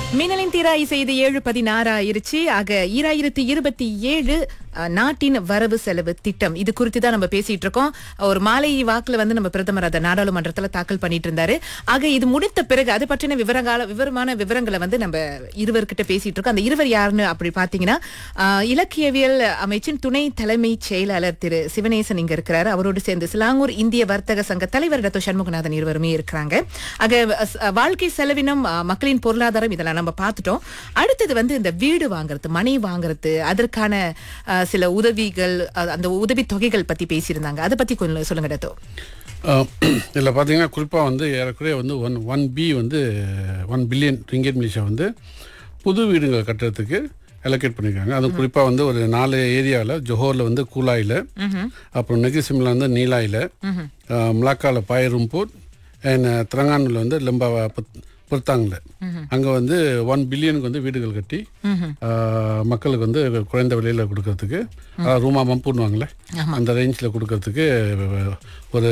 மின்னலின் தீராய் செய்து ஏழு பதினாறு ஆயிருச்சு ஆக ஈராயிரத்தி இருபத்தி ஏழு அஹ், நாட்டின் வரவு செலவு திட்டம் இது குறித்து தான் நம்ம பேசிட்டு இருக்கோம் ஒரு மாலை வாக்குல வந்து நம்ம பிரதமர் அதை நாடாளுமன்றத்துல தாக்கல் பண்ணிட்டு இருந்தாரு ஆக இது முடித்த பிறகு அது பற்றின விவரங்கால விவரமான விவரங்களை வந்து நம்ம இருவர்கிட்ட பேசிட்டு இருக்கோம் அந்த இருவர் யாருன்னு அப்படி பாத்தீங்கன்னா அஹ், இலக்கியவியல் அமைச்சின் துணை தலைமை செயலாளர் திரு சிவனேசன் இங்க இருக்கிறாரு அவரோடு சேர்ந்து சிலாங்கூர் இந்திய வர்த்தக சங்க தலைவர் டாக்டர் சண்முகநாதன் இருவருமே இருக்கிறாங்க ஆக அஹ், வாழ்க்கை செலவினம் அஹ், மக்களின் பொருளாதாரம் இதெல்லாம் நம்ம பார்த்துட்டோம் அடுத்தது வந்து இந்த வீடு வாங்குறது மனை வாங்குறது அதற்கான அஹ், சில உதவிகள் அஹ், அந்த உதவி தொகைகள் பத்தி பேசியிருந்தாங்க அதை பத்தி கொஞ்சம் சொல்லுங்க டத்தோ இதில் பார்த்தீங்கன்னா குறிப்பாக வந்து ஏறக்குறைய வந்து ஒன் ஒன் பி வந்து ஒன் பில்லியன் ரிங்கெட் மிலிஷா வந்து புது வீடுகள் கட்டுறதுக்கு அலோகேட் பண்ணியிருக்காங்க அது குறிப்பாக வந்து ஒரு நாலு ஏரியாவில் ஜொஹோரில் வந்து கூலாயில் அப்புறம் நெகிசிமில் வந்து நீலாயில் மலாக்காவில் பாயரும்பூர் அண்ட் திரங்கானூரில் வந்து லெம்பா புர்த்தாங்கில் அங்கே வந்து ஒன் பில்லியனுக்கு வந்து வீடுகள் கட்டி ஆஹ், மக்களுக்கு வந்து குறைந்த விலையில் கொடுக்கறதுக்கு அதாவது ரூமா மம்புன்னுவாங்களே அந்த ரேஞ்சில் கொடுக்கறதுக்கு ஒரு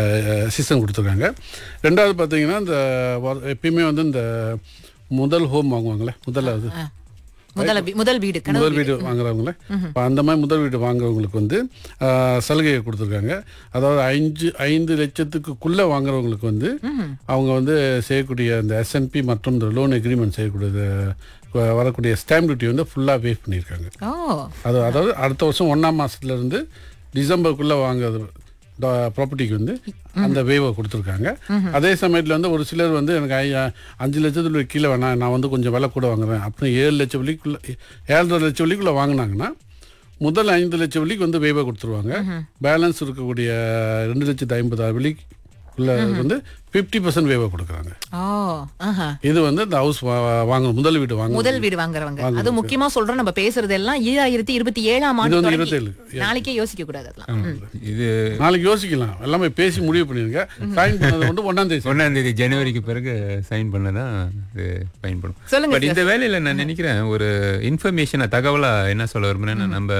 சீசன் கொடுத்துருக்காங்க ரெண்டாவது பார்த்தீங்கன்னா இந்த வ- எப்பயுமே வந்து இந்த முதல் ஹோம் வாங்குவாங்களே முதல்ல அது முதல் வீ- முதல் வீடு கனவு முதல் வீடு வாங்குறவங்களே இப்போ அந்த மாதிரி முதல் வீடு வாங்குறவங்களுக்கு வந்து ஆஹ், சலுகையை கொடுத்துருக்காங்க அதாவது ஐந்து ஐந்து லட்சத்துக்குள்ள வாங்குறவங்களுக்கு வந்து அவங்க வந்து செய்யக்கூடிய அந்த எஸ்என்பி மற்றும் இந்த லோன் எக்ரிமெண்ட் செய்யக்கூடிய அஹ், வரக்கூடிய ஸ்டாம்ப் டியூட்டி வந்து ஃபுல்லாக வேவ் பண்ணியிருக்காங்க ஓ அது அதாவது அடுத்த வருஷம் ஒன்றாம் மாசத்துல இருந்து டிசம்பருக்குள்ளே வாங்குறது ப்ராப்பர்ட்டிக்கு வந்து அந்த வேவை கொடுத்துருக்காங்க அதே சமயத்தில் வந்து ஒரு சிலர் வந்து எனக்கு ஐ- அஞ்சு லட்சத்துல கீழே வேணாம் நான் வந்து கொஞ்சம் விலை கூட வாங்குறேன் அப்படின்னு ஏழு லட்சம் வலிக்குள்ள ஏழரை லட்சம் வலிக்குள்ள வாங்கினாங்கன்னா முதல் ஐந்து லட்சம் வலிக்கு வந்து வேவை கொடுத்துருவாங்க பேலன்ஸ் இருக்கக்கூடிய ரெண்டு லட்சத்து ஐம்பதாயிரம் வலிக்குள்ள வந்து ஃபிஃப்டி பர்சன்ட் வேவை கொடுக்குறாங்க ஓ ஆஹா இது வந்து இந்த ஹவுஸ் வாங்க முதல் வீடு வாங்க முதல் வீடு வாங்குறவங்க அது முக்கியமா சொல்றோம் நம்ம பேசுறது எல்லாம் ஈராயிரத்தி இருபத்தி ஏழாம் இது ஆண்டு வந்து தொடங்கி இருபத்தேழு நாளைக்கே யோசிக்க கூடாது அதெல்லாம் ம். இது நாளைக்கு யோசிக்கலாம் எல்லாமே பேசி முடிவு பண்ணிருங்க சைன் பண்ணது வந்து ஒன்றாம் தேதி ஒன்னாம் தேதி ஜனவரிக்கு பிறகு சைன் பண்ணதான் இது பயன்படும் சொல்லுங்க பட் இந்த வேலையில நான் நினைக்கிறேன் ஒரு இன்ஃபர்மேஷனை தகவலா என்ன சொல்ல விரும்புறேன்னா நம்ம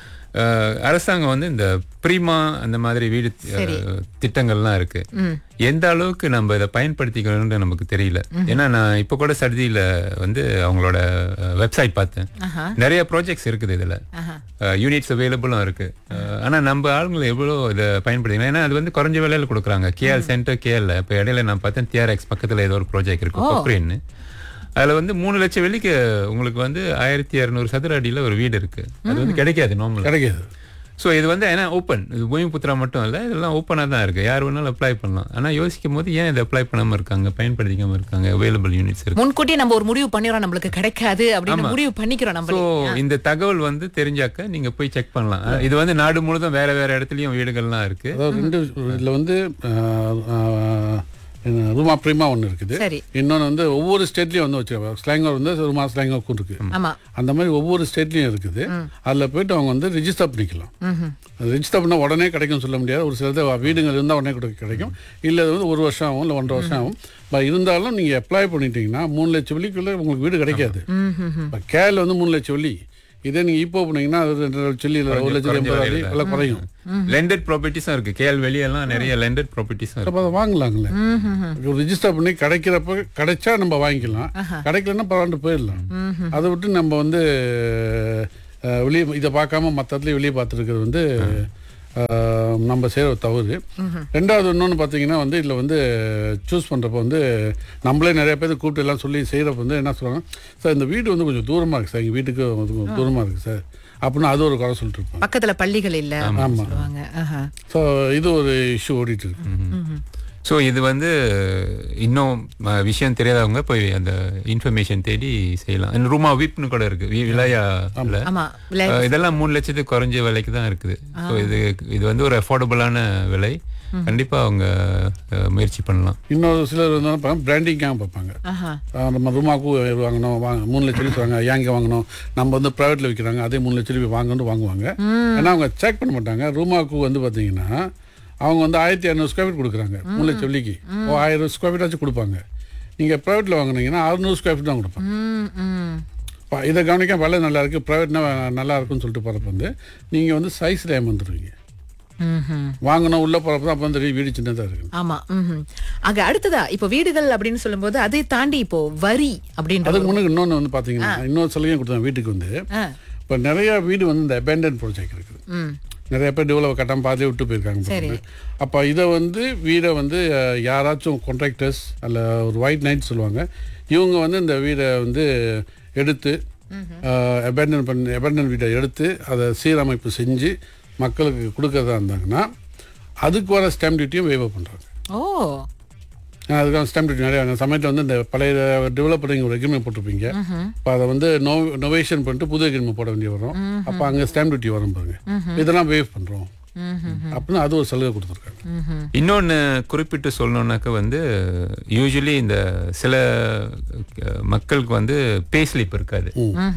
அஹ், அரசாங்கம் வந்து இந்த ப்ரீமா அந்த மாதிரி வீடு அஹ், திட்டங்கள்லாம் இருக்கு எந்த அளவுக்கு நம்ம இதை பயன்படுத்திக்கணும்னு நமக்கு தெரியல ஏன்னா நான் இப்ப கூட சர்தியில வந்து அவங்களோட வெப்சைட் பார்த்தேன் நிறைய ப்ராஜெக்ட்ஸ் இருக்குது இதுல யூனிட்ஸ் அவைலபிளும் இருக்கு அஹ், ஆனா நம்ம ஆளுங்களை எவ்வளவு இதை பயன்படுத்திக்கலாம் ஏன்னா அது வந்து குறைஞ்ச விலையில கொடுக்குறாங்க கேஎல் சென்டர் கேஎல்ல இப்ப இடையில நான் பார்த்தேன் டிஆர்எக்ஸ் பக்கத்துல ஏதோ ஒரு ப்ராஜெக்ட் இருக்கு கொப்ரின்னு அதுல வந்து மூணு லட்சம் வெள்ளிக்கு உங்களுக்கு வந்து ஆயிரத்தி இரநூறு சதுர அடியில ஒரு வீடு இருக்கு அது வந்து கிடைக்காது நார்மல் கிடைக்காது ஸோ இது வந்து ஏன்னா ஓப்பன் இது பூமிபுத்திரா மட்டும் இல்லை இதெல்லாம் ஓப்பனாக தான் இருக்கு யார் வேணாலும் அப்ளை பண்ணலாம் ஆனா யோசிக்கும் போது ஏன் இதை அப்ளை பண்ணாம இருக்காங்க பயன்படுத்திக்காம இருக்காங்க அவைலபிள் யூனிட்ஸ் இருக்கு முன்கூட்டியே நம்ம ஒரு முடிவு பண்ணிடுறோம் நம்மளுக்கு கிடைக்காது அப்படின்னு முடிவு பண்ணிக்கிறோம் ஸோ நம்ம இந்த தகவல் வந்து தெரிஞ்சாக்க நீங்க போய் செக் பண்ணலாம் இது வந்து நாடு முழுதும் வேற வேற இடத்துலயும் வீடுகள்லாம் இருக்கு அதாவது ரெண்டு இதில் வந்து ஆஹ், ஆஹ், என்ன, ரூமா ப்ரீமா ஒன்று இருக்குது சரி இன்னொன்று வந்து ஒவ்வொரு ஸ்டேட்லேயும் வந்து வச்சிருக்காங்க ஸ்லாங்கர் வந்து ரூமா ஸ்லாங்கருக்கும் இருக்கு ஆமா அந்த மாதிரி ஒவ்வொரு ஸ்டேட்லேயும் இருக்குது அதில் போயிட்டு அவங்க வந்து ரிஜிஸ்டர் பண்ணிக்கலாம் ரிஜிஸ்டர் பண்ணால் உடனே கிடைக்கும் சொல்ல முடியாது ஒரு சிலது வீடுங்கள் இருந்தால் உடனே கூட கிடைக்கும் இல்லை அது வந்து ஒரு வருஷம் ஆகும் இல்லை ஒன்றரை வருஷம் ஆகும் பட் இருந்தாலும் நீங்கள் அப்ளை பண்ணிட்டீங்கன்னா மூணு லட்சம் வெள்ளிக்குள்ளே உங்களுக்கு வீடு கிடைக்காது இப்போ கேல் வந்து மூணு லட்சம் வெள்ளி இதே நீங்கள் இப்போ பண்ணீங்கன்னா அது ரெண்டு லட்சம் வெள்ளி இல்லை ஒரு லட்சம் எண்பதாயிரம் வெள்ளி எல்லாம் குறையும் லெண்டட் ப்ராப்பர்ட்டிஸும் இருக்கு கேஎல் வெளியெல்லாம் நிறைய லெண்டட் ப்ராப்பர்ட்டிஸும் இருக்கு அப்போ அதை வாங்கலாங்களே ரிஜிஸ்டர் பண்ணி கிடைக்கிறப்ப கிடைச்சா நம்ம வாங்கிக்கலாம் கிடைக்கலன்னா பரவாயில்ல போயிடலாம் அதை விட்டு நம்ம வந்து அஹ், வெளியே இதை பார்க்காம மற்ற இடத்துல வெளியே பார்த்துருக்கிறது வந்து அஹ், நம்ம செய்கிற ஒரு தவறு ரெண்டாவது இன்னொன்று பார்த்தீங்கன்னா வந்து இதில் வந்து சூஸ் பண்ணுறப்ப வந்து நம்மளே நிறைய பேர் கூப்பிட்டு எல்லாம் சொல்லி செய்கிறப்ப வந்து என்ன சொல்கிறாங்க சார் இந்த வீடு வந்து கொஞ்சம் தூரமாக இருக்குது சார் எங்கள் வீட்டுக்கு கொஞ்சம் தூரமாக இருக்குது சார் அப்படின்னு அது ஒரு குறை சொல்லிட்டு இருப்பாங்க பக்கத்துல பள்ளிகள் இல்ல அப்படின்னு சொல்லுவாங்க ஆஹா. ஸோ இது ஒரு இஷ்யூ ஓடிட்டு இருக்கு ஸோ இது வந்து இன்னும் அஹ், விஷயம் தெரியாதவங்க போய் அந்த இன்ஃபர்மேஷன் தேடி செய்யலாம் ரூமா விப்னு கூட இருக்கு வி- விலையா இல்ல. ஆமா இல்ல அஹ், இதெல்லாம் மூணு லட்சத்துக்கு குறைஞ்ச விலைக்கு தான் இருக்குது ஸோ இது இது வந்து ஒரு அஃபோர்டபுளான விலை கண்டிப்பா அவங்க அஹ், முயற்சி பண்ணலாம் இன்னொரு சிலர் வந்து பிராண்டிங்காக பார்ப்பாங்க ஆஹா ஆஹ் நம்ம ரூமாக்கும் வாங்கணும் வாங்க மூணு லட்சம் ரூபாய் தராங்க ஏங்க வாங்கணும் நம்ம வந்து ப்ரைவேட்டில் விற்கிறாங்க அதே மூணு லட்சம் ரூபாய் வாங்கணும்னு வாங்குவாங்க ஏன்னா அவங்க செக் பண்ண மாட்டாங்க ரூமாக்கு வந்து பார்த்தீங்கன்னா அவங்க வந்து ஆயிரத்தி இரநூறு ஸ்கொயர் ஃபீட் கொடுக்குறாங்க மூணு லட்சம் வெள்ளிக்கு ஓ ஆயிரம் ஸ்கொயர் ஃபீட் வச்சு கொடுப்பாங்க நீங்கள் ப்ரைவேட்டில் வாங்குனீங்கன்னா அறுநூறு ஸ்கொயர் ஃபீட் தான் கொடுப்பாங்க ம் ம் பா- இதை கவனிக்க விலை நல்லா இருக்குது ப்ரைவேட்னா நல்லா இருக்குன்னு சொல்லிட்டு போகிறப்ப வந்து நீங்கள் வந்து சைஸில் ஏமாந்துருவீங்க ம்ஹும். வாங்கணும் உள்ள போறப்ப தான் அப்போ வந்து வீடு சின்னதாக இருக்கு ஆமா ம்ஹும். ஆக அடுத்ததா இப்போ வீடுகள் அப்படின்னு சொல்லும்போது அதை தாண்டி இப்போ வரி அப்படின்ற அதுக்கு முன்னாடி இன்னொன்று வந்து பார்த்தீங்கன்னா இன்னொரு சலுகையும் கொடுத்தாங்க வீட்டுக்கு வந்து ஆ. இப்போ நிறைய வீடு வந்து இந்த அபேண்டன் ப்ராஜெக்ட் இருக்குது ம் நிறைய பேர் டெவலப் கட்டாம பாதியே விட்டு போயிருக்காங்க சரி. பாருங்க. அப்போ இதை வந்து வீடை வந்து அஹ், யாராச்சும் கான்ட்ராக்டர்ஸ் அல்ல ஒரு ஒயிட் நைட் சொல்லுவாங்க இவங்க வந்து இந்த வீடை வந்து எடுத்து அபேண்டன் பண்ணி அபேண்டன் வீடை எடுத்து அதை சீரமைப்பு செஞ்சு மக்களுக்கு கொடுக்கறதா இருந்தாங்கன்னா அதுக்கு வர ஸ்டாம்ப் டியூட்டியும் வேவ் பண்ணுறாங்க ஓ அதுக்கான ஸ்டாம்ப் டியூட்டி நிறைய அந்த சமயத்தில் வந்து இந்த பழைய டெவலப்பர் நீங்கள் ஒரு எக்ரிமெண்ட் போட்டிருப்பீங்க இப்போ அதை வந்து நோ நொவேஷன் பண்ணிட்டு புது எக்ரிமெண்ட் போட வேண்டிய வரும் அப்போ அங்கே ஸ்டாம்ப் டியூட்டி வரும் பாருங்க இதெல்லாம் வேவ் பண்ணுறோம் அப்படின்னு அது ஒரு சலுகை கொடுத்துருக்காங்க இன்னொன்னு குறிப்பிட்டு சொல்லணும்னாக்க வந்து யூஸ்வலி இந்த சில அஹ், மக்களுக்கு வந்து பே ஸ்லிப் இருக்காது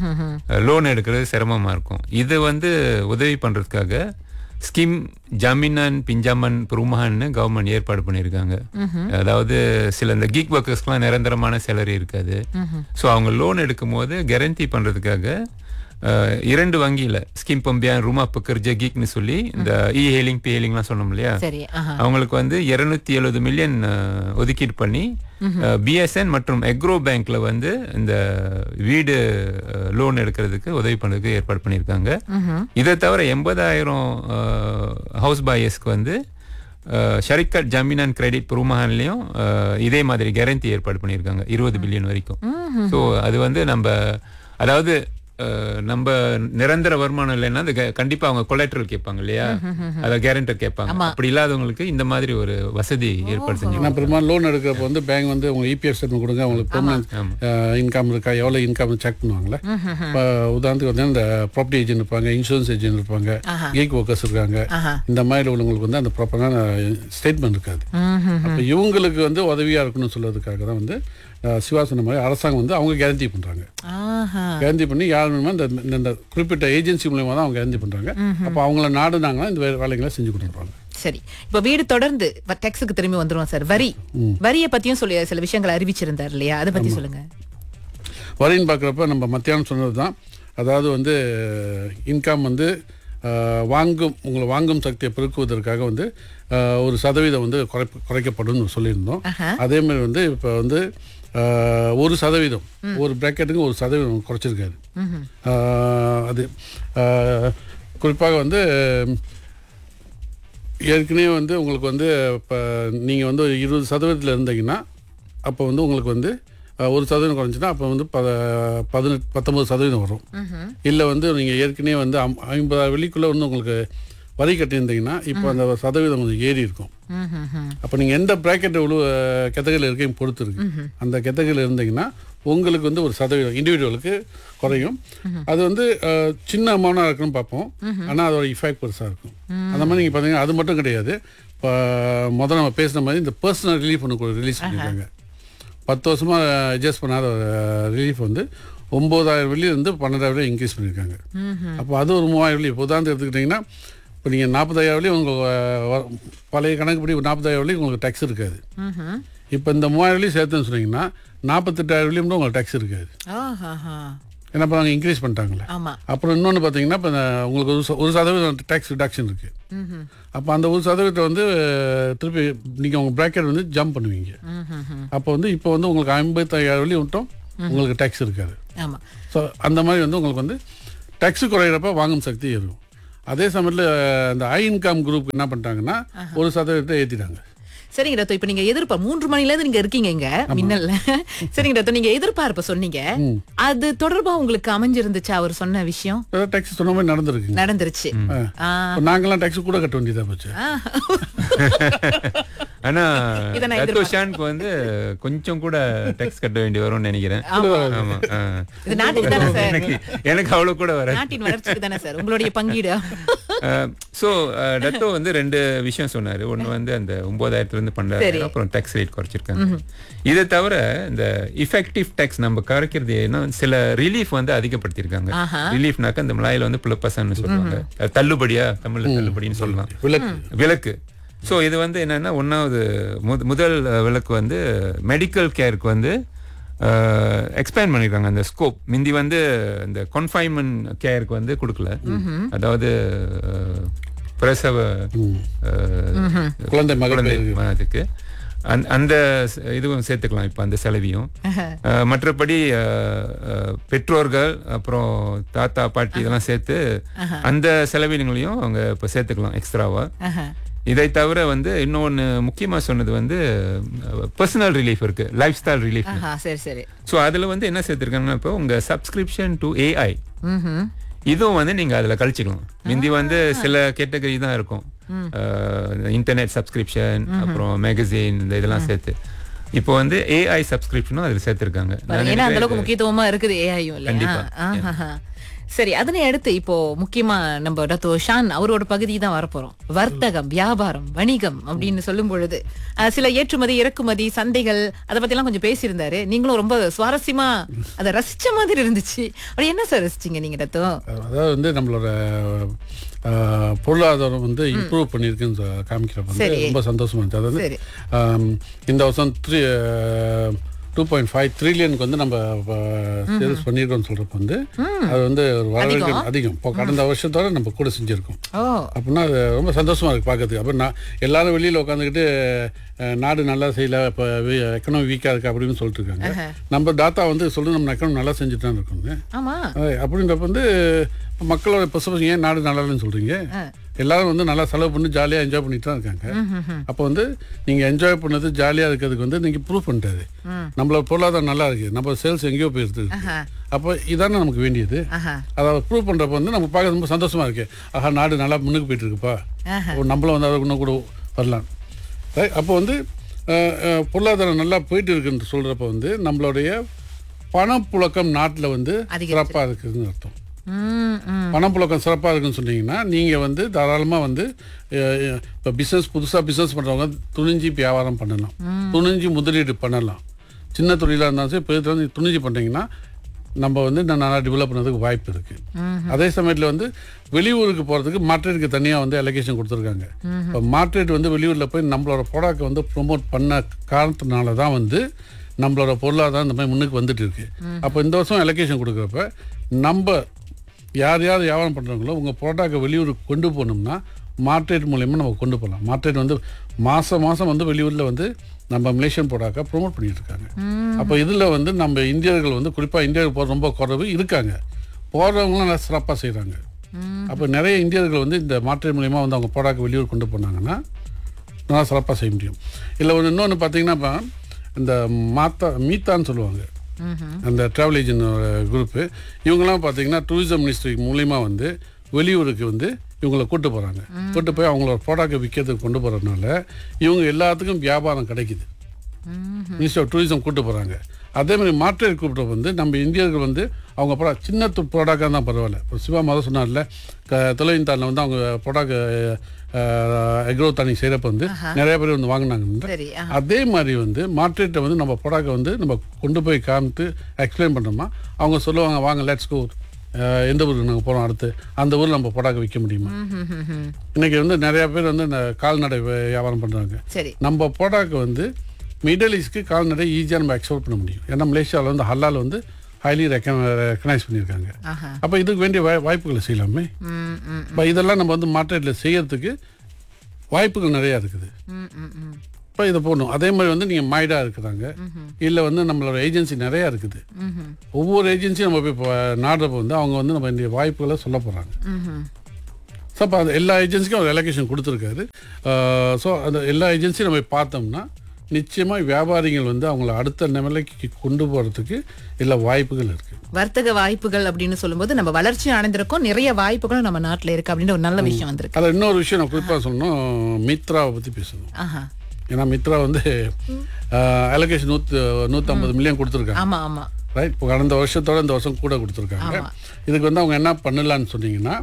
லோன் எடுக்கிறது சிரமமா இருக்கும் இது வந்து உதவி பண்றதுக்காக ஸ்கீம் ஜாமீனான் பிஞ்சாமன் பெருமகான்னு கவர்மெண்ட் ஏற்பாடு பண்ணியிருக்காங்க அதாவது சில இந்த கீக் ஒர்க்கர்ஸ்க்குலாம் நிரந்தரமான சேலரி இருக்காது ஸோ அவங்க லோன் எடுக்கும் போது கேரண்டி பண்றதுக்காக அஹ், இரண்டு வங்கியில ஸ்கீம் பம்பியா ரூமா பக்கர் ஜகிக்னு சொல்லி இந்த இ ஹேலிங் பே ஹேலிங்லாம் சொன்னோம் இல்லையா சரி ஆஹா அவங்களுக்கு வந்து 270 எழுபது மில்லியன் ஒதுக்கீடு பண்ணி பிஎஸ்என் மற்றும் எக்ரோ பேங்க்ல வந்து இந்த வீடு லோன் எடுக்கிறதுக்கு உதவி பண்ணுறதுக்கு ஏற்பாடு பண்ணியிருக்காங்க இதை தவிர எண்பதாயிரம் ஹவுஸ் பாயர்ஸ்க்கு வந்து அஹ், ஷரிக்கட் ஜமீன் அண்ட் கிரெடிட் பெருமகான்லையும் இதே மாதிரி கேரண்டி ஏற்பாடு பண்ணியிருக்காங்க இருபது பில்லியன் வரைக்கும் ஸோ அது வந்து நம்ம அதாவது அஹ், நம்ம நிரந்தர வருமானம் இல்லைன்னா அது க- கண்டிப்பா அவங்க கொலேட்ரல் கேட்பாங்க இல்லையா அத கேரண்டர் கேட்பாங்க அப்படி இல்லாதவங்களுக்கு இந்த மாதிரி ஒரு வசதி ஏற்பாடு செஞ்சு ஏன்னா பெரும்பாலும் லோன் எடுக்கிறப்ப வந்து பேங்க் வந்து உங்க இபிஎஃப் ஸ்டேட்மெண்ட் கொடுங்க உங்களுக்கு பெர்மனன்ட் இன்கம் இருக்கா எவ்வளோ இன்கம் செக் பண்ணுவாங்கல்ல இப்போ உதாரணத்துக்கு வந்து இந்த ப்ராப்பர்ட்டி ஏஜென்ட் இருப்பாங்க இன்சூரன்ஸ் ஏஜென்ட் இருப்பாங்க கேக் ஒர்க்கர்ஸ் இருக்காங்க ஆஹா இந்த மாதிரி உள்ளவங்களுக்கு வந்து அந்த ப்ராப்பரான ஸ்டேட்மெண்ட் இருக்காது அப்போ இவங்களுக்கு வந்து உதவியா இருக்கணும்னு சொல்றதுக்காக தான் வந்து அஹ், சிவா சொன்ன மாதிரி அரசாங்கம் வந்து அவங்க கேரண்டி பண்றாங்க ஆஹா கேரண்டி பண்ணி யார் வேணுமோ இந்த இந்த- இந்த குறிப்பிட்ட ஏஜென்சி மூலியமா தான் அவங்க கேரண்டி பண்றாங்க அப்போ அவங்கள நாடுனாங்கன்னா இந்த வே- வேலைகளை செஞ்சு கொடுத்துருப்பாங்க சரி இப்ப வீடு தொடர்ந்து டெக்ஸுக்கு திரும்பி வந்துருவோம் சார் வரி வரிய பத்தியும் சொல்லி சில விஷயங்களை அறிவிச்சிருந்தார் இல்லையா அதை பத்தி சொல்லுங்க வரின்னு பார்க்குறப்ப நம்ம மத்தியானம் சொன்னது தான் அதாவது வந்து இன்கம் வந்து அஹ், வாங்கும் உங்களை வாங்கும் சக்தியை பெருக்குவதற்காக வந்து அஹ், ஒரு சதவீதம் வந்து குறைப்பு குறைக்கப்படும் சொல்லியிருந்தோம் அதே மாதிரி வந்து இப்போ வந்து அஹ், ஒரு சதவீதம் ஒரு ப்ராக்கெட்டுக்கு ஒரு சதவீதம் குறைச்சிருக்காரு அஹ், அது அஹ், குறிப்பாக வந்து ஏற்கனவே வந்து உங்களுக்கு வந்து இப்போ நீங்கள் வந்து ஒரு இருபது சதவீதத்தில் இருந்தீங்கன்னா அப்போ வந்து உங்களுக்கு வந்து அஹ், ஒரு சதவீதம் குறைஞ்சுன்னா அப்போ வந்து பத பதினெட்டு பத்தொம்பது சதவீதம் வரும் இல்லை வந்து நீங்கள் ஏற்கனவே வந்து ஐம் ஐம்பதாயிரம் வெள்ளிக்குள்ளே வந்து உங்களுக்கு வரி கட்டியிருந்தீங்கன்னா இப்போ அந்த சதவீதம் கொஞ்சம் ஏறி இருக்கும் அப்போ நீங்கள் எந்த ப்ராக்கெட் உழு கெத்தகையில் இருக்கீங்க பொறுத்து இருக்கு அந்த கெத்தகையில் இருந்தீங்கன்னா உங்களுக்கு வந்து ஒரு சதவீதம் இண்டிவிஜுவலுக்கு குறையும் அது வந்து அஹ், சின்ன அமௌண்ட்டாக இருக்குன்னு பார்ப்போம் ஆனால் அதோட இஃபெக்ட் பெருசாக இருக்கும் அந்த மாதிரி நீங்கள் பார்த்தீங்கன்னா அது மட்டும் கிடையாது இப்போ முதல்ல நம்ம பேசின மாதிரி இந்த பர்சனல் ரிலீஃப் ஒன்று ரிலீஸ் பண்ணியிருக்காங்க பத்து வருஷமா அட்ஜஸ்ட் பண்ணாத ரிலீஃப் வந்து ஒம்பதாயிரம் வெள்ளி இருந்து பன்னெண்டாயிரம் வெள்ளி இன்க்ரீஸ் பண்ணியிருக்காங்க அப்போ அது ஒரு மூவாயிரம் வெள்ளி இப்போ உதாரணத்துக்கு எடுத்துக்கிட்டிங்கன்னா இப்போ நீங்கள் நாற்பதாயிரம் வெள்ளி உங்கள் வ- பழைய கணக்குப்படி நாற்பதாயிரம் வெள்ளி உங்களுக்கு டேக்ஸ் இருக்காது இப்போ இந்த மூவாயிரம் வெள்ளி சேர்த்துன்னு சொன்னீங்கன்னா நாற்பத்தெட்டாயிரம் வெள்ளி மட்டும் உங்களுக்கு டேக்ஸ் இருக்காது ஆஹாஹா. ஏன்னா இப்போ நாங்கள் இன்க்ரீஸ் பண்ணிட்டாங்களே ஆமா அப்புறம் இன்னொன்று பார்த்தீங்கன்னா இப்போ இந்த உங்களுக்கு ஒரு ச- ஒரு சதவீதம் டேக்ஸ் ரிடக்ஷன் இருக்குது ம்ஹும். அப்போ அந்த ஒரு சதவீதத்தை வந்து அஹ், திருப்பி நீங்கள் உங்கள் ப்ராக்கெட் வந்து ஜம்ப் பண்ணுவீங்க ம்ஹும். அப்போ வந்து இப்போ வந்து உங்களுக்கு ஐம்பத்தாயிரம் வெள்ளி மட்டும் உங்களுக்கு டேக்ஸ் இருக்காது ஆமா ஸோ அந்த மாதிரி வந்து உங்களுக்கு வந்து டேக்ஸ் குறையிறப்ப வாங்கும் சக்தி ஏறும் அதே சமயத்தில் அந்த ஹை இன்கம் குரூப் என்ன பண்ணிட்டாங்கன்னா ஒரு சதவீதத்தை ஏற்றிட்டாங்க சரிங்க ரத்தோ இப்ப நீங்க எதிர்ப்பா மூன்று மணில இருந்து நீங்க இருக்கீங்க இங்க மின்னல்ல சரிங்க ரத்தோ நீங்க எதிர்பார்ப்ப சொன்னீங்க அது தொடர்பா உங்களுக்கு அமைஞ்சிருந்துச்சா அவர் சொன்ன விஷயம் ஏதாவது டேக்ஸ் சொன்ன மாதிரி நடந்திருக்குங்க நடந்துருச்சு ஆ. இப்போ நாங்கெல்லாம் டேக்ஸ் கூட கட்ட வேண்டியதாக போச்சு ஆ. ஆனா இதை நான் ரத்தோஷானுக்கு வந்து கொஞ்சம் கூட டேக்ஸ் கட்ட வேண்டி வரும்னு நினைக்கிறேன் ஆமா ஆ. இது நாட்டுக்கு தானே சார் எனக்கு எனக்கு அவ்வளவு கூட வர நாட்டின் வளர்ச்சிக்கு தானே சார் உங்களுடைய பங்கீடு ஸோ டத்தோ வந்து ரெண்டு விஷயம் சொன்னாரு ஒன்னு வந்து அந்த ஒன்பதாயிரத்துல இருந்து பன்னெண்டாயிரம் அப்புறம் டேக்ஸ் ரேட் குறைச்சிருக்காங்க இதை தவிர இந்த இஃபெக்டிவ் டேக்ஸ் நம்ம குறைக்கிறது என்ன சில ரிலீஃப் வந்து அதிகப்படுத்தியிருக்காங்க ஆஹா. ரிலீஃப்னாக்க இந்த மலாயில வந்து புலப்பசன்னு சொல்லுவாங்க அது தள்ளுபடியா தமிழ்ல தள்ளுபடின்னு சொல்லலாம் விளக்கு விளக்கு ஸோ இது வந்து என்னன்னா ஒன்றாவது முத- முதல் அஹ், விளக்கு வந்து மெடிக்கல் கேருக்கு வந்து எக்ஸ்பேண்ட் பண்ணிருக்காங்க அந்த ஸ்கோப் மிந்தி வந்து இந்த கன்ஃபைன்மெண்ட் கேருக்கு வந்து கொடுக்கல அதாவது பிரசவ அஹ், குழந்தை குழந்தை மகப்பேறு அதுக்கு அந்த- அந்த ச- இதுவும் சேர்த்துக்கலாம் இப்போ அந்த செலவையும் அஹ், மற்றபடி அஹ், அஹ், பெற்றோர்கள் அப்புறம் தாத்தா பாட்டி இதெல்லாம் சேர்த்து அந்த செலவினங்களையும் அவங்க இப்போ சேர்த்துக்கலாம் எக்ஸ்ட்ராவா ஆஹா. இதை தவிர வந்து இன்னொன்று முக்கியமாக சொன்னது வந்து பர்சனல் ரிலீஃப் இருக்கு லைஃப் ஸ்டைல் ரிலீஃப் ஆஹா, சரி சரி ஸோ அதில் வந்து என்ன சேர்த்துருக்காங்கன்னா இப்போ உங்கள் சப்ஸ்கிரிப்ஷன் டு ஏஐ ம்ஹும். இதுவும் வந்து நீங்க அதுல கழிச்சுக்கலாம் முந்தி வந்து சில கேட்டகரி தான் இருக்கும் இன்டர்நெட் சப்ஸ்கிரிப்ஷன் அப்புறம் மேகசின் இந்த இதெல்லாம் சேர்த்து இப்போ வந்து ஏஐ சப்ஸ்கிரிப்ஷனும் அதுல சேர்த்திருக்காங்க நான் ஏன்னா அந்த நினைக்கிறேன் அளவுக்கு முக்கியத்துவமா இருக்குது ஏஐயும் இல்லையா கண்டிப்பா. ஆஹாஹா. சரி அதனை அடுத்து இப்போ முக்கியமா நம்ம டாக்டர் ஷான் அவரோட பகுதி தான் வரப்போறோம் வர்த்தகம் வியாபாரம் வணிகம் அப்படின்னு சொல்லும் பொழுது அஹ், சில ஏற்றுமதி இறக்குமதி சந்தைகள் அதை பத்தி எல்லாம் கொஞ்சம் பேசியிருந்தாரு நீங்களும் ரொம்ப சுவாரஸ்யமா அதை ரசிச்ச மாதிரி இருந்துச்சு அப்படி என்ன சார் ரசிச்சீங்க நீங்க டத்தோ அதாவது வந்து நம்மளோட ஆஹ், பொருளாதாரம் வந்து இம்ப்ரூவ் பண்ணியிருக்குன்னு சொ- காமிக்கிறப்ப வந்து சரி. ரொம்ப சந்தோஷமா இருந்துச்சு அதாவது சரி. ஆம், இந்த வருஷம் த்ரீ டூ பாயிண்ட் ஃபைவ் த்ரீலியனுக்கு வந்து நம்ம சேல்ஸ் பண்ணியிருக்கோம்னு சொல்றப்ப வந்து அது வந்து ஒரு வரவேற்க அதிகம் இப்போ கடந்த வருஷத்தோட நம்ம கூட செஞ்சிருக்கோம் ஓ அப்படின்னா அது ரொம்ப சந்தோஷமா இருக்கு பார்க்கறதுக்கு அப்போ நான் எல்லாரும் வெளியில் உட்காந்துக்கிட்டு நாடு நல்லா செய்யல இப்போ எக்கனாமி வீக்காக இருக்கு அப்படின்னு சொல்லிட்டு இருக்காங்க நம்ம தாத்தா வந்து சொல்லி நம்ம எக்கனாமி நல்லா செஞ்சுட்டு தான் இருக்கோங்க ஆமா அது அப்படின்றப்ப வந்து மக்களோட பசுபசு ஏன் நாடு நல்லா இல்லைன்னு சொல்றீங்க எல்லாரும் வந்து நல்லா செலவு பண்ணி ஜாலியாக என்ஜாய் பண்ணிட்டு தான் இருக்காங்க அப்போ வந்து நீங்கள் என்ஜாய் பண்ணது ஜாலியாக இருக்கிறதுக்கு வந்து நீங்கள் ப்ரூவ் பண்ணிட்டாரு நம்மளோட பொருளாதாரம் நல்லா இருக்கு நம்ம சேல்ஸ் எங்கேயோ போயிருது ஆஹா. அப்போ இதானே நமக்கு வேண்டியது ஆஹா அதை ப்ரூவ் பண்ணுறப்ப வந்து நம்ம பார்க்க ரொம்ப சந்தோஷமா இருக்கு ஆஹா நாடு நல்லா முன்னுக்கு போயிட்டு இருக்குப்பா அப்போ நம்மளும் வந்து அதை இன்னும் கூட வரலாம் Right? அப்போ வந்து அஹ், அஹ், பொருளாதாரம் நல்லா போயிட்டு இருக்குன்னு சொல்றப்ப வந்து நம்மளுடைய பணப்புழக்கம் நாட்டில் வந்து அதிகரிச்சிருக்கு. சிறப்பாக இருக்குதுன்னு அர்த்தம் ம் ம் பணப்புழக்கம் சிறப்பாக இருக்குன்னு சொன்னீங்கன்னா நீங்கள் வந்து தாராளமாக வந்து இப்போ பிஸ்னஸ் புதுசாக பிஸ்னஸ் பண்ணுறவங்க துணிஞ்சு வியாபாரம் பண்ணலாம் துணிஞ்சு முதலீடு பண்ணலாம் சின்ன தொழிலாக இருந்தாலும் சரி பெரிய தொழில் துணிஞ்சு பண்ணுறீங்கன்னா நம்ம வந்து இன்னும் நல்லா டெவலப் பண்ணதுக்கு வாய்ப்பு இருக்கு அதே சமயத்தில் வந்து வெளியூருக்கு போகிறதுக்கு மார்க்கெட்டுக்கு தனியாக வந்து அலோகேஷன் கொடுத்துருக்காங்க இப்போ மார்க்கெட் வந்து வெளியூரில் போய் நம்மளோட ப்ராடக்ட் வந்து ப்ரொமோட் பண்ண காரணத்தினால தான் வந்து நம்மளோட பொருளாதாரம் இந்த மாதிரி முன்னுக்கு வந்துட்டு இருக்கு அப்போ இந்த வருஷம் அலோகேஷன் கொடுக்குறப்ப நம்ம யார் யார் வியாபாரம் பண்ணுறாங்களோ உங்கள் ப்ராடக்டை வெளியூருக்கு கொண்டு போகணும்னா மார்க்கெட் மூலயமா நம்ம கொண்டு போகலாம் மார்க்கெட் வந்து மாதம் மாதம் வந்து வெளியூரில் வந்து நம்ம மலேசியன் ப்ராடக்டை ப்ரோமோட் பண்ணிட்டு இருக்காங்க அப்போ இதில் வந்து நம்ம இந்தியர்கள் வந்து குறிப்பாக இந்தியாவுக்கு போகிற ரொம்ப குறைவு இருக்காங்க போகிறவங்களும் நல்லா சிறப்பாக செய்கிறாங்க அப்போ நிறைய இந்தியர்கள் வந்து இந்த மார்க்கெட் மூலயமா வந்து அவங்க ப்ராடக்ட் வெளியூர் கொண்டு போனாங்கன்னா நல்லா சிறப்பாக செய்ய முடியும் இல்லை ஒன்று இன்னொன்று பார்த்தீங்கன்னா இப்போ இந்த மாத்தா மீத்தான்னு சொல்லுவாங்க அந்த ட்ராவல் ஏஜென்ட் குரூப்பு இவங்கெல்லாம் பார்த்தீங்கன்னா டூரிசம் மினிஸ்ட்ரி மூலிமா வந்து வெளியூருக்கு வந்து இவங்களை கூட்டு போகிறாங்க கூட்டு போய் அவங்களோட ப்ராடக்ட்டை விற்கிறதுக்கு கொண்டு போகிறதுனால இவங்க எல்லாத்துக்கும் வியாபாரம் கிடைக்குது மினிஸ்டர் ஆஃப் டூரிசம் கூட்டு போகிறாங்க அதே மாதிரி மாற்று கூப்பிட்ட வந்து நம்ம இந்தியர்கள் வந்து அவங்க ப்ராடக்ட் சின்ன ப்ராடக்டாக தான் பரவாயில்ல இப்போ சிவா மதம் சொன்னார்ல க தொலைவின்தாளில் வந்து அவங்க ப்ராடக்ட் எக்ரோ தண்ணி செய்கிறப்ப வந்து நிறைய பேர் வந்து வாங்கினாங்க சரி ஆ. அதே மாதிரி வந்து மார்க்கெட்டை வந்து நம்ம ப்ராடக்ட்டை வந்து நம்ம கொண்டு போய் காமித்து எக்ஸ்பிளைன் பண்ணோமா அவங்க சொல்லுவாங்க வாங்க லெட்ஸ் கோ எந்த ஊருக்கு நாங்கள் போகிறோம் அடுத்து அந்த ஊரில் நம்ம ப்ராடக்ட் விற்க முடியுமா ம், ம், ம், ம். இன்னைக்கு வந்து நிறைய பேர் வந்து இந்த கால்நடை வி- வியாபாரம் பண்ணுறாங்க சரி நம்ம ப்ராடக்ட் வந்து மிடில் ஈஸ்ட்க்கு கால்நடை ஈஸியாக நம்ம எக்ஸ்போர்ட் பண்ண முடியும் ஏன்னா மலேசியாவில் வந்து ஹலால் வந்து ஹைலி ரெக்கனைஸ் பண்ணியிருக்காங்க ஆஹா அப்போ இதுக்கு வேண்டிய வாய்- வாய்ப்புகளை செய்யலாமே ம் ம் இப்போ இதெல்லாம் நம்ம வந்து மார்க்கெட்டில் செய்யறதுக்கு வாய்ப்புகள் நிறையா இருக்குது ம் ம் ம் இப்போ இதை போடணும் அதே மாதிரி வந்து நீங்கள் மைடா இருக்கிறாங்க இல்லை வந்து நம்மளோட ஏஜென்சி நிறையா இருக்குது ம்ஹும். ஒவ்வொரு ஏஜென்சியும் நம்ம போய் இப்போ நாடுறப்ப வந்து அவங்க வந்து நம்ம இந்த வாய்ப்புகளை சொல்ல போகிறாங்க ம்ஹும். ஸோ அப்போ அந்த எல்லா ஏஜென்சிக்கும் அவர் எலோகேஷன் கொடுத்துருக்காரு ஸோ அந்த எல்லா ஏஜென்சியும் நம்ம போய் பார்த்தோம்னா நிச்சயமாக வியாபாரிகள் வந்து அவங்கள அடுத்த நிலைக்கு கொண்டு போகிறதுக்கு எல்லா வாய்ப்புகள் இருக்குது வர்த்தக வாய்ப்புகள் அப்படின்னு சொல்லும்போது நம்ம வளர்ச்சி அடைந்திருக்கோம் நிறைய வாய்ப்புகளும் நம்ம நாட்டுல இருக்கு அப்படின்ற ஒரு நல்ல விஷயம் வந்திருக்கு அதில் இன்னொரு விஷயம் நான் குறிப்பாக சொல்லணும் மித்ராவை பற்றி பேசணும் ஆஹா ஏன்னா மித்ரா வந்து அலோகேஷன் நூற்று நூற்றம்பது மில்லியன் கொடுத்துருக்காங்க ஆமா ஆமா ரைட் இப்போ கடந்த வருஷத்தோட இந்த வருஷம் கூட கொடுத்துருக்காங்க ஆமா. இதுக்கு வந்து அவங்க என்ன பண்ணலான்னு சொன்னீங்கன்னா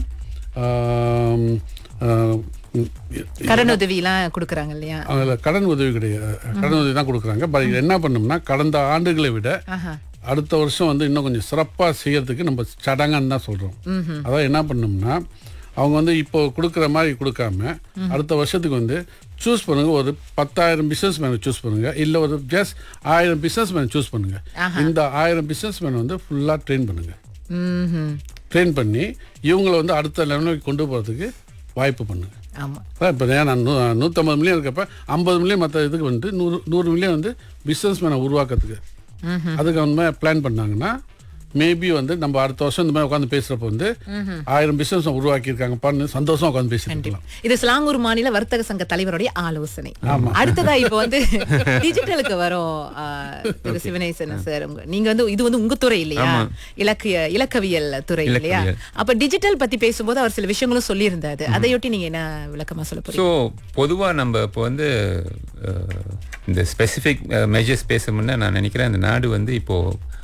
ஆம், ஆம், கடன் உதவி எல்லாம் கொடுக்கறாங்க இல்லையா அதில் கடன் உதவி கிடையாது கடன் உதவி தான் கொடுக்குறாங்க பட் இது என்ன பண்ணோம்னா கடந்த ஆண்டுகளை விட ஆஹா அடுத்த வருஷம் வந்து இன்னும் கொஞ்சம் சிறப்பாக செய்யறதுக்கு நம்ம சடங்குன்னு தான் சொல்கிறோம் ம்ஹும். அதான் என்ன பண்ணோம்னா அவங்க வந்து இப்போ கொடுக்குற மாதிரி கொடுக்காம அடுத்த வருஷத்துக்கு வந்து சூஸ் பண்ணுங்க ஒரு பத்தாயிரம் பிஸ்னஸ் மேனை சூஸ் பண்ணுங்க இல்லை ஒரு ஜஸ்ட் ஆயிரம் பிஸ்னஸ் மேனை சூஸ் பண்ணுங்க இந்த ஆயிரம் பிஸ்னஸ் மேன் வந்து ஃபுல்லாக ட்ரெயின் பண்ணுங்க ம்ஹும். ட்ரெயின் பண்ணி இவங்களை வந்து அடுத்த லெவலுக்கு கொண்டு போகிறதுக்கு வாய்ப்பு பண்ணுங்க ஆமா இப்போ நான் நூ நூற்றம்பது மில்லியன் இருக்கப்ப ஐம்பது மில்லியன் மற்ற இதுக்கு வந்து நூறு நூறு மில்லியன் வந்து பிஸ்னஸ் மேனை உருவாக்குறதுக்கு அதுக்கு அவங்க பிளான் பண்ணாங்கன்னா மேபி வந்து நம்ம அடுத்த வருஷம் இந்த மாதிரி உட்காந்து பேசுறப்ப வந்து ஆயிரம் பிசினஸ் உருவாக்கியிருக்காங்கப்பான்னு சந்தோஷம் உட்காந்து பேசிட்டு இருக்கலாம் இது சிலாங்கூர் மாநில வர்த்தக சங்க தலைவருடைய ஆலோசனை அடுத்ததா இப்ப வந்து டிஜிட்டலுக்கு வரோம் ஆ, திரு சிவனேசன் சார் உங்க- நீங்க வந்து இது வந்து உங்க துறை இல்லையா இலக்கிய இலக்கவியல் துறை இல்லையா இலக்கவியல். அப்ப டிஜிட்டல் பத்தி பேசும்போது அவர் சில விஷயங்களும் சொல்லியிருந்தாரு அதையொட்டி நீங்க என்ன விளக்கமா சொல்ல போறீங்க ஸோ பொதுவாக நம்ம இப்போ வந்து அஹ், இந்த ஸ்பெசிஃபிக் மெஜர்ஸ் பேசணும்னா நான் நினைக்கிறேன் இந்த நாடு வந்து இப்போ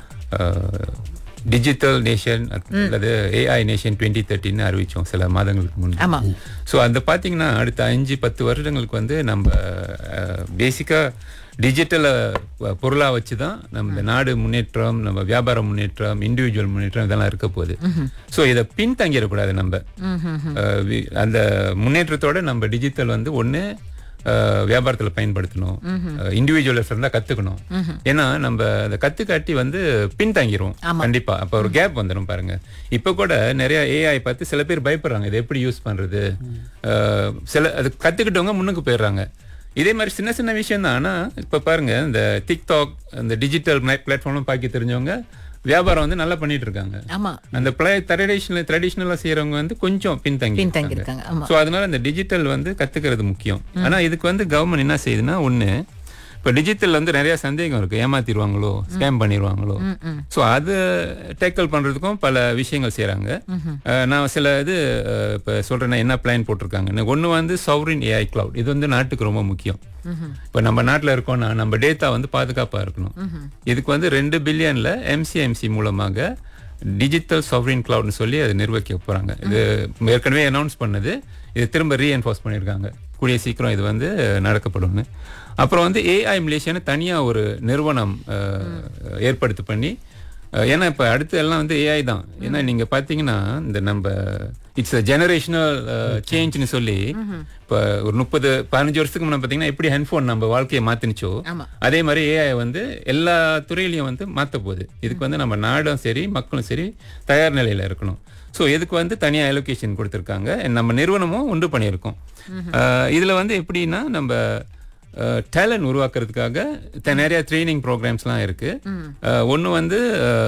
டிஜிட்டல் நேஷன் அல்லது ஏஐ நேஷன் டுவெண்ட்டி தேர்ட்டின்னு அறிவிச்சோம் சில மாதங்களுக்கு முன் ஆமா ஸோ அந்த பார்த்தீங்கன்னா அடுத்த அஞ்சு பத்து வருடங்களுக்கு வந்து நம்ம பேசிக்காக டிஜிட்டலை பொருளாக வச்சு தான் நம்ம இந்த நாடு முன்னேற்றம் நம்ம வியாபார முன்னேற்றம் இண்டிவிஜுவல் முன்னேற்றம் இதெல்லாம் இருக்க போகுது ஸோ இதை பின்தங்கிடக்கூடாது நம்ம அஹ், வி- அந்த முன்னேற்றத்தோட நம்ம டிஜிட்டல் வந்து ஒன்று வியாபாரத்தில் பயன்படுத்தணும் இண்டிவிஜுவல்ஸ் இருந்தால் கற்றுக்கணும் ஏன்னா நம்ம அதை கற்றுக்காட்டி வந்து பின்தங்கிரும் கண்டிப்பா அப்போ ஒரு கேப் வந்துடும் பாருங்க இப்போ கூட நிறைய ஏஐ பார்த்து சில பேர் பயப்படுறாங்க இதை எப்படி யூஸ் பண்றது அஹ், சில அது கற்றுக்கிட்டவங்க முன்னுக்கு போயிடுறாங்க இதே மாதிரி சின்ன சின்ன விஷயம் தான் ஆனால் இப்போ பாருங்க இந்த டிக்டாக் இந்த டிஜிட்டல் பிளாட்ஃபார்ம்லாம் பார்க்க தெரிஞ்சவங்க வியாபாரம் வந்து நல்லா பண்ணிட்டு இருக்காங்க ஆமா அந்த பழைய ட்ரெடிஷனல் ட்ரெடிஷ்னலாக செய்கிறவங்க வந்து கொஞ்சம் பின்தங்கி பின்தங்கி இருக்காங்க ஆமா ஸோ அதனால இந்த டிஜிட்டல் வந்து கத்துக்கிறது முக்கியம் ஆனா இதுக்கு வந்து கவர்மெண்ட் என்ன செய்யுதுன்னா ஒண்ணு இப்போ டிஜிட்டல் வந்து நிறைய சந்தேகம் இருக்கு ஏமாத்திடுவாங்களோ ஸ்கேம் பண்ணிடுவாங்களோ ஸோ அது டேக்கிள் பண்றதுக்கும் பல விஷயங்கள் செய்றாங்க அஹ், நான் சில இது அஹ், இப்போ சொல்றேன்னா என்ன பிளான் போட்டிருக்காங்கன்னு ஒன்று வந்து சௌரின் ஏஐ கிளவுட் இது வந்து நாட்டுக்கு ரொம்ப முக்கியம் இப்போ நம்ம நாட்டில் இருக்கோம்னா நம்ம டேட்டா வந்து பாதுகாப்பாக இருக்கணும் இதுக்கு வந்து ரெண்டு பில்லியன்ல எம்சிஎம்சி மூலமாக டிஜிட்டல் சாவரின் கிளவுட்னு சொல்லி அது நிர்வகிக்க போறாங்க இது ஏற்கனவே அனௌன்ஸ் பண்ணது இது திரும்ப ரீஎன்ஃபோர்ஸ் பண்ணியிருக்காங்க கூடிய சீக்கிரம் இது வந்து நடக்கப்படும்னு அப்புறம் வந்து ஏஐ மலேசியான்னு தனியாக ஒரு நிறுவனம் அஹ், ஏற்படுத்தி பண்ணி அஹ், ஏன்னா இப்போ அடுத்து எல்லாம் வந்து ஏஐ தான் ஏன்னா நீங்கள் பார்த்தீங்கன்னா இந்த நம்ம இட்ஸ் அ ஜெனரேஷனல் சேஞ்ச்னு சொல்லி இப்போ ஒரு முப்பது பதினஞ்சு வருஷத்துக்கு முன்னாடி பார்த்தீங்கன்னா எப்படி ஹெட்ஃபோன் நம்ம வாழ்க்கையை மாத்தினுச்சோ ஆமா. அதே மாதிரி ஏஐ வந்து எல்லா துறையிலையும் வந்து மாற்ற போகுது இதுக்கு வந்து நம்ம நாடும் சரி மக்களும் சரி தயார் நிலையில் இருக்கணும் ஸோ இதுக்கு வந்து தனியாக அலோகேஷன் கொடுத்துருக்காங்க நம்ம நிறுவனமும் உண்டு பண்ணியிருக்கோம் அஹ் இதுல வந்து எப்படின்னா நம்ம டேலண்ட் உருவாக்குறதுக்காக த- நிறைய ட்ரைனிங் ப்ரோக்ராம்ஸ்லாம் இருக்கு ஒன்று வந்து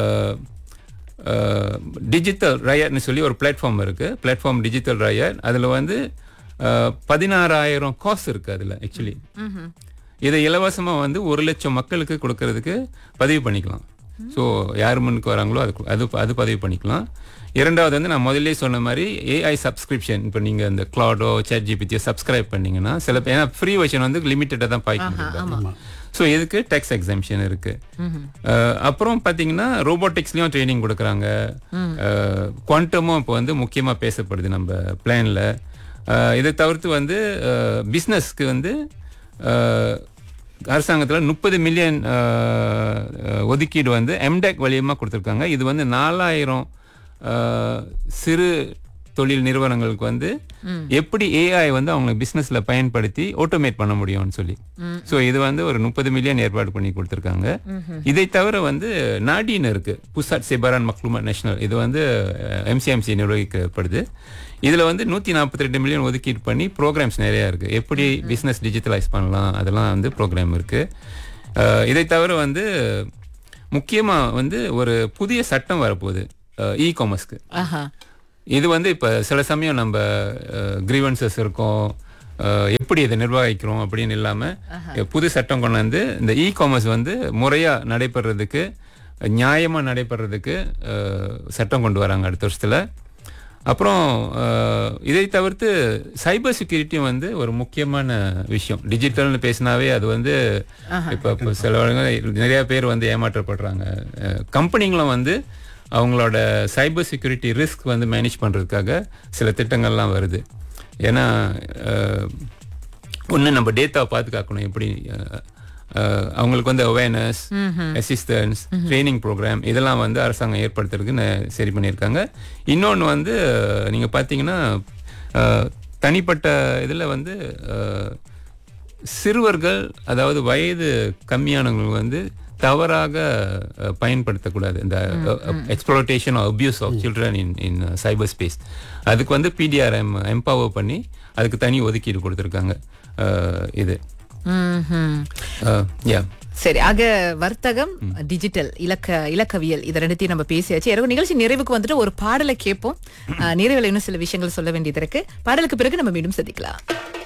டிஜிட்டல் ரயர்னு சொல்லி ஒரு பிளாட்ஃபார்ம் இருக்கு பிளாட்ஃபார்ம் டிஜிட்டல் ரயர் அதில் வந்து அஹ், பதினாறாயிரம் காசு இருக்கு அதில் ஆக்சுவலி இதை இலவசமாக வந்து ஒரு லட்சம் மக்களுக்கு கொடுக்கறதுக்கு பதிவு பண்ணிக்கலாம் ஸோ யார் முன்னுக்கு வராங்களோ அது அது அது பதிவு பண்ணிக்கலாம் இரண்டாவது வந்து நான் முதல்ல சொன்ன மாதிரி ஏஐ சப்ஸ்கிரிப்ஷன் இப்போ நீங்கள் இந்த கிளாடோ சேட் ஜிபிடியை சப்ஸ்கிரைப் பண்ணீங்கன்னா சில பேர் ஏன்னா ஃப்ரீ வெர்ஷன் வந்து லிமிட்டடாக தான் பாய்க்க முடியும் ஸோ இதுக்கு டேக்ஸ் எக்ஸாம்ஷன் இருக்கு அஹ், அப்புறம் பார்த்தீங்கன்னா ரோபோட்டிக்ஸ்லையும் ட்ரைனிங் கொடுக்குறாங்க குவாண்டமும் இப்போ வந்து முக்கியமாக பேசப்படுது நம்ம பிளானில் இதை தவிர்த்து வந்து பிஸ்னஸ்க்கு வந்து அரசாங்கத்தில் முப்பது மில்லியன் ஒதுக்கீடு வந்து எம்டெக் வழியமாக கொடுத்துருக்காங்க இது வந்து நாலாயிரம் சிறு தொழில் நிறுவனங்களுக்கு வந்து எப்படி ஏஐ வந்து அவங்க பிஸ்னஸில் பயன்படுத்தி ஆட்டோமேட் பண்ண முடியும்னு சொல்லி ஸோ இது வந்து ஒரு முப்பது மில்லியன் ஏற்பாடு பண்ணி கொடுத்துருக்காங்க இதை தவிர வந்து நாடின்னு இருக்கு புசாட் செபரான் மக்லுமா நேஷனல் இது வந்து எம்சிஎம்சி நிர்வகிக்கப்படுது இதுல வந்து நூத்தி நாற்பத்தி ரெண்டு மில்லியன் ஒதுக்கீடு பண்ணி ப்ரோக்ராம்ஸ் நிறைய இருக்கு எப்படி பிசினஸ் டிஜிட்டலைஸ் பண்ணலாம் அதெல்லாம் வந்து ப்ரோக்ராம் இருக்கு அஹ், இதை தவிர வந்து முக்கியமா வந்து ஒரு புதிய சட்டம் வரப்போகுது இ காமர்ஸ்க்கு ஆஹா இது வந்து இப்போ சில சமயம் நம்ம கிரீவன்சஸ் இருக்கும் அஹ், எப்படி இதை நிர்வகிக்கிறோம் அப்படின்னு இல்லாமல் புது சட்டம் கொண்டு வந்து இந்த இ காமர்ஸ் வந்து முறையாக நடைபெறதுக்கு நியாயமாக நடைபெறதுக்கு அஹ், சட்டம் கொண்டு வராங்க அடுத்த வருஷத்தில் அப்புறம் அஹ், இதை தவிர்த்து சைபர் செக்யூரிட்டியும் வந்து ஒரு முக்கியமான விஷயம் டிஜிட்டல்னு பேசினாவே அது வந்து இப்போ இப்போ சில இடங்கள்ல நிறைய பேர் வந்து ஏமாற்றப்படுறாங்க அஹ், கம்பெனிங்களும் வந்து அவங்களோட சைபர் செக்யூரிட்டி ரிஸ்க் வந்து மேனேஜ் பண்ணுறதுக்காக சில திட்டங்கள்லாம் வருது ஏன்னா ஒன்று நம்ம டேட்டாவை பாதுகாக்கணும் எப்படி அஹ், அஹ், அவங்களுக்கு வந்து அவேர்னஸ் அசிஸ்டன்ஸ் ட்ரைனிங் ப்ரோக்ராம் இதெல்லாம் வந்து அரசாங்கம் ஏற்படுத்துறதுக்கு ந- சரி பண்ணியிருக்காங்க இன்னொன்று வந்து நீங்கள் பார்த்தீங்கன்னா அஹ், தனிப்பட்ட இதில் வந்து அஹ், சிறுவர்கள் அதாவது வயது கம்மியானவங்க வந்து தவறாக அஹ், பயன்படுத்தக்கூடாது இந்த exploitation abuse of children in in cyber space அதுக்கு வந்து பிடிஆர்எம் எம்பவர் பண்ணி அதுக்கு தனி ஒதுக்கீடு கொடுத்துருக்காங்க அஹ், இது ம்ஹும். யா சரி ஆக வர்த்தகம் டிஜிட்டல் இலக்க இலக்கவியல் இது ரெண்டுத்தையும் நம்ம பேசியாச்சு எனக்கு நிகழ்ச்சி நிறைவுக்கு வந்துட்டு ஒரு பாடலை கேட்போம் அஹ், நிறைவுல இன்னும் சில விஷயங்கள் சொல்ல வேண்டியது இருக்கு பாடலுக்கு பிறகு நம்ம மீண்டும் சந்திக்கலாம்